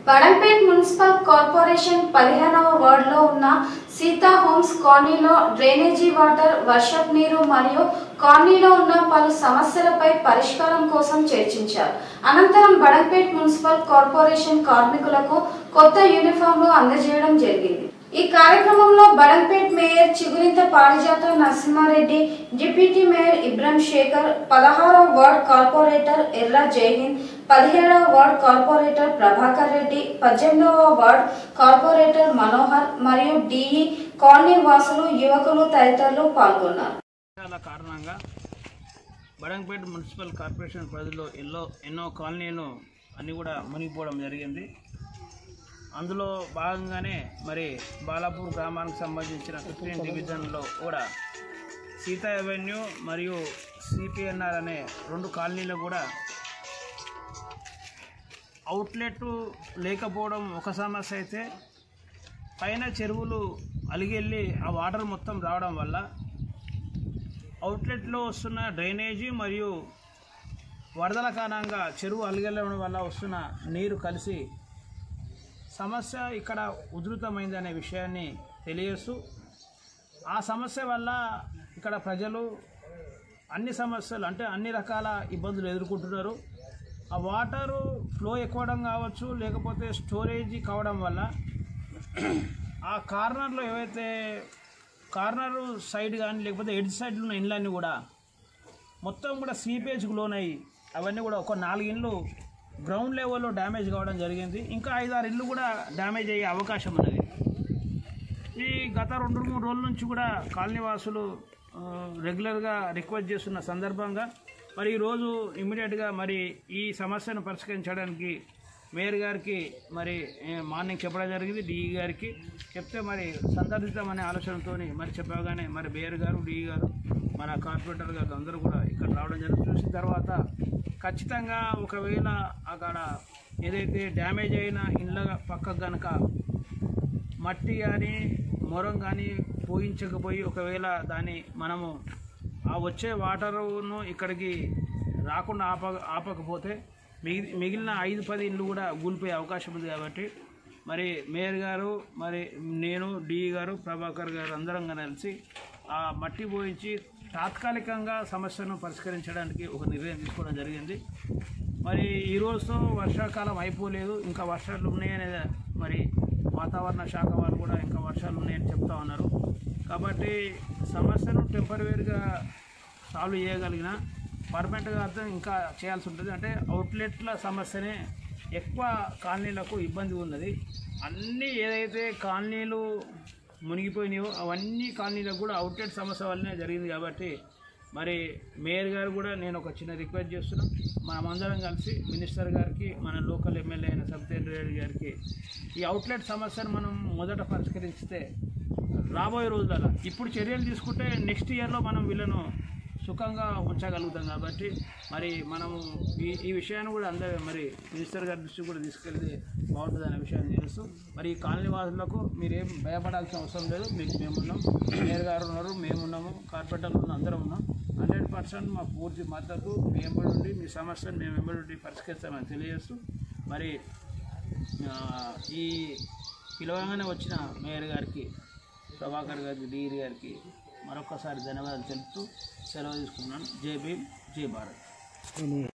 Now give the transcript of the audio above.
Badangpet municipal corporation పదిహేనవ వార్డులో ఉన్న సీతా హోమ్స్ కాలనీలో డ్రైనేజీ వాటర్ వర్షపు నీరు మరియు కాలనీలో ఉన్న పలు సమస్యలపై పరిష్కారం కోసం చర్చించారు అనంతరం బడంపేట్ మున్సిపల్ కార్పొరేషన్ కార్మికులకు కొత్త యూనిఫామ్లు అందజేయడం జరిగింది ఈ కార్యక్రమంలో Badangpet mayor Chigurintha Parijatha Narasimha Reddy deputy mayor Ibrahim Shekhar పదహారవ వార్డ్ కార్పొరేటర్ ఎర్ర జైహింద్ పదిహేడవ వార్డ్ కార్పొరేటర్ ప్రభాకర్ రెడ్డి పద్దెనిమిదవ వార్డ్ కార్పొరేటర్ మనోహర్ మరియు డిఈ కాలనీ వాసులు యువకులు తదితరులు పాల్గొన్నారు వర్షాల కారణంగా బడంగపేట మున్సిపల్ కార్పొరేషన్ పరిధిలో ఎన్నో ఎన్నో కాలనీలు అన్నీ కూడా మునిగిపోవడం జరిగింది అందులో భాగంగానే మరి బాలాపూర్ గ్రామానికి సంబంధించిన ఫిఫ్టీన్ డివిజన్లో కూడా సీతా అవెన్యూ మరియు సిపిఎన్ఆర్ అనే రెండు కాలనీలు కూడా అవుట్లెట్ లేకపోవడం ఒక సమస్య అయితే పైన చెరువులు అలిగెళ్ళి ఆ వాటర్ మొత్తం రావడం వల్ల అవుట్లెట్లో వస్తున్న డ్రైనేజీ మరియు వరదల కారణంగా చెరువు అలిగెళ్ళడం వల్ల వస్తున్న నీరు కలిసి సమస్య ఇక్కడ ఉధృతమైందనే విషయాన్ని తెలియజేస్తూ ఆ సమస్య వల్ల ఇక్కడ ప్రజలు అన్ని సమస్యలు అంటే అన్ని రకాల ఇబ్బందులు ఎదుర్కొంటున్నారు ఆ వాటరు ఫ్లో ఎక్కువడం కావచ్చు లేకపోతే స్టోరేజీ కావడం వల్ల ఆ కార్నర్లో ఏవైతే కార్నర్ సైడ్ కానీ లేకపోతే ఎడ్ సైడ్ ఉన్న ఇండ్లన్నీ కూడా మొత్తం కూడా సీపేజ్కి లోనయ్యి అవన్నీ కూడా ఒక నాలుగు ఇండ్లు గ్రౌండ్ లెవెల్లో డ్యామేజ్ కావడం జరిగింది ఇంకా ఐదారు ఇల్లు కూడా డ్యామేజ్ అయ్యే అవకాశం ఉన్నది ఈ గత రెండు మూడు రోజుల నుంచి కూడా కాలనీ వాసులు ఆ, రెగ్యులర్గా రిక్వెస్ట్ చేస్తున్న సందర్భంగా మరి ఈరోజు ఇమ్మీడియట్గా మరి ఈ సమస్యను పరిష్కరించడానికి మేయర్ గారికి మరి ఏ, మార్నింగ్ చెప్పడం జరిగింది డిఈ గారికి చెప్తే మరి సందర్శిద్దామనే ఆలోచనతో మరి చెప్పగానే మరి మేయర్ గారు డిఈ గారు మన కార్పొరేటర్ గారు అందరూ కూడా ఇక్కడ రావడం జరిగింది చూసిన తర్వాత ఖచ్చితంగా ఒకవేళ అక్కడ ఏదైతే డ్యామేజ్ అయిన ఇండ్ల పక్కకు కనుక మట్టి కానీ మొరం కానీ పోయించకపోయి ఒకవేళ దాన్ని మనము ఆ వచ్చే వాటరును ఇక్కడికి రాకుండా ఆప ఆపకపోతే మిగి మిగిలిన ఐదు పది ఇండ్లు కూడా కూలిపోయే అవకాశం ఉంది కాబట్టి మరి మేయర్ గారు మరి నేను డిఈ గారు ప్రభాకర్ గారు అందరం కలిసి ఆ మట్టి పోయించి తాత్కాలికంగా సమస్యను పరిష్కరించడానికి ఒక నిర్ణయం తీసుకోవడం జరిగింది మరి ఈ రోజుతో వర్షాకాలం అయిపోలేదు ఇంకా వర్షాలు ఉన్నాయనే మరి వాతావరణ శాఖ వాళ్ళు కూడా ఇంకా వర్షాలు ఉన్నాయని చెప్తా ఉన్నారు కాబట్టి సమస్యను టెంపరీగా సాల్వ్ చేయగలిగిన పర్మనెంట్గా అర్థం ఇంకా చేయాల్సి ఉంటుంది అంటే అవుట్లెట్ల సమస్యనే ఎక్కువ కాలనీలకు ఇబ్బంది ఉన్నది అన్నీ ఏదైతే కాలనీలు మునిగిపోయినాయో అవన్నీ కాలనీలకు కూడా అవుట్లెట్ సమస్య వల్లనే జరిగింది కాబట్టి మరి మేయర్ గారు కూడా నేను ఒక చిన్న రిక్వెస్ట్ చేస్తున్నాం మనమందరం కలిసి మినిస్టర్ గారికి మన లోకల్ ఎమ్మెల్యే అయిన సత్యేంద్ర రెడ్డి గారికి ఈ అవుట్లెట్ సమస్యను మనం మొదట పరిష్కరిస్తే రాబోయే రోజులలో ఇప్పుడు చర్యలు తీసుకుంటే నెక్స్ట్ ఇయర్లో మనం వీళ్ళను సుఖంగా ఉంచగలుగుతాం కాబట్టి మరి మనము ఈ ఈ విషయాన్ని కూడా అందరూ మరి మినిస్టర్ గారి దృష్టికి కూడా తీసుకెళ్తే బాగుంటుంది అనే విషయాన్ని తెలుస్తూ మరి ఈ కాలనీ వాసులకు మీరేం భయపడాల్సిన అవసరం లేదు మీకు మేమున్నాం మేయర్ గారు ఉన్నారు మేమున్నాము కార్పొరేటర్లు ఉన్న అందరం ఉన్నాం హండ్రెడ్ పర్సెంట్ మా పూర్తి మద్దతు మీ వెంబడి ఉండి మీ సమస్యను మేము వెంబడి ఉండి పరిష్కరిస్తామని తెలియజేస్తూ మరి ఆ, ఈ పిలవగానే వచ్చిన మేయర్ గారికి ప్రభాకర్ గారికి డిఈ గారికి మరొకసారి ధన్యవాదాలు తెలుపుతూ సెలవు తీసుకున్నాను జై భీమ్ జై భారత్